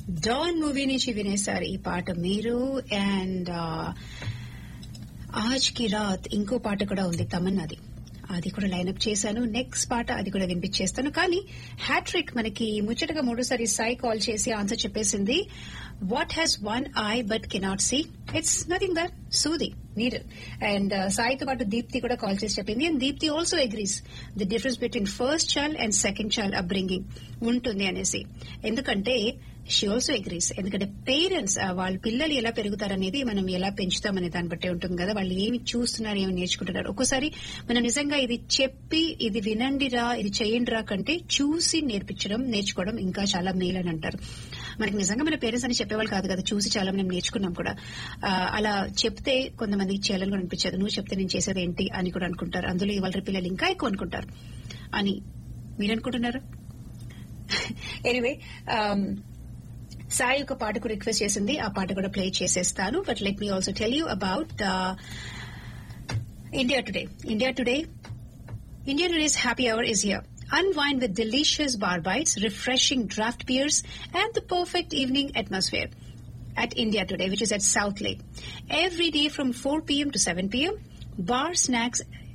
Don movie నుంచి వినేశారు ఈ పాట మీరు అండ్ ఆజ్ కి రాత్ ఇంకో పాట కూడా ఉంది తమన్నాది అది కూడా లైన్అప్ చేశాను నెక్స్ట్ పాట అది కూడా వినిపించేస్తాను కానీ హ్యాట్రిక్ మనకి ముచ్చటగా మూడోసారి సాయి కాల్ చేసి ఆన్సర్ చెప్పేసింది what has one eye but cannot see it's nothing that సూది నీడల్ అండ్ సాయితో పాటు దీప్తి కూడా కాల్ చేసి చెప్పింది and Deepthi also agrees the difference between first child and second child upbringing ఉంటుంది అనేసి ఎందుకంటే షీ ఆల్సో అగ్రీస్ ఎందుకంటే పేరెంట్స్ వాళ్ళ పిల్లలు ఎలా పెరుగుతారనేది మనం ఎలా పెంచుతామనే దాన్ని బట్టే ఉంటుంది కదా వాళ్ళు ఏమి చూస్తున్నారు ఏమి నేర్చుకుంటున్నారు ఒక్కోసారి మనం నిజంగా ఇది చెప్పి ఇది వినండిరా ఇది చేయండిరా కంటే చూసి నేర్పించడం నేర్చుకోవడం ఇంకా చాలా మేలు అని అంటారు మనకి నిజంగా మన పేరెంట్స్ అని చెప్పేవాళ్ళు కాదు కదా చూసి చాలా మనం నేర్చుకున్నాం కూడా ఆ, అలా చెప్తే కొంతమందికి చేయాలని కూడా అనిపించదు నువ్వు చెప్తే నేను చేసేది ఏంటి అని కూడా అనుకుంటారు అందులో ఇవాళ పిల్లలు ఇంకా ఎక్కువ అనుకుంటారు అని మీరు అనుకుంటున్నారు ఎనీవే సాయి ఒక పాటకు రిక్వెస్ట్ చేసింది ఆ పాట కూడా ప్లే చేసేస్తాను but let me also tell you about India today India today India Today's happy hour is here. Unwind with delicious bar bites, refreshing draft beers, and the perfect evening atmosphere at India Today, which is at South Lake. Every day from 4 p.m. to 7 p.m., bar snacks